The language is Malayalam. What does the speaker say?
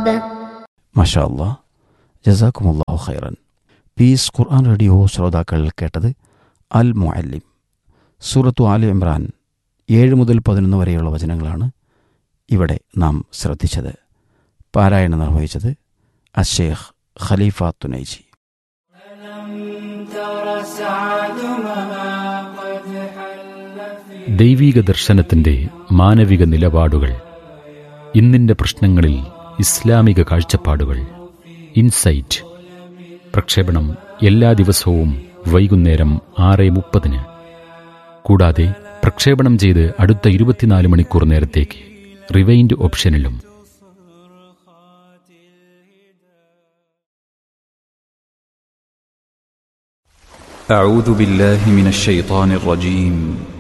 മഷാ അല്ലാ ജസാക്കുമുല്ലാഹു ഖൈറൻ പീസ് ഖുർആൻ റേഡിയോ ശ്രോതാക്കൾ കേട്ടത് അൽ മുഅല്ലിം സൂറത്തു ആലി ഇമ്രാൻ ഏഴ് മുതൽ പതിനൊന്ന് വരെയുള്ള വചനങ്ങളാണ് ഇവിടെ നാം ശ്രദ്ധിച്ചത് പാരായണം നിർവഹിച്ചത് അഷേഖ് ഖലീഫ തുനൈജി ദൈവീക ദർശനത്തിന്റെ മാനവിക നിലപാടുകൾ ഇന്നിന്റെ പ്രശ്നങ്ങളിൽ ഇസ്ലാമിക കാഴ്ചപ്പാടുകൾ ഇൻസൈറ്റ് പ്രക്ഷേപണം എല്ലാ ദിവസവും വൈകുന്നേരം ആറ് മുപ്പതിന് കൂടാതെ പ്രക്ഷേപണം ചെയ്ത് അടുത്ത ഇരുപത്തിനാല് മണിക്കൂർ നേരത്തേക്ക് റിവൈൻഡ് ഓപ്ഷനിലും أعوذ بالله من الشيطان الرجيم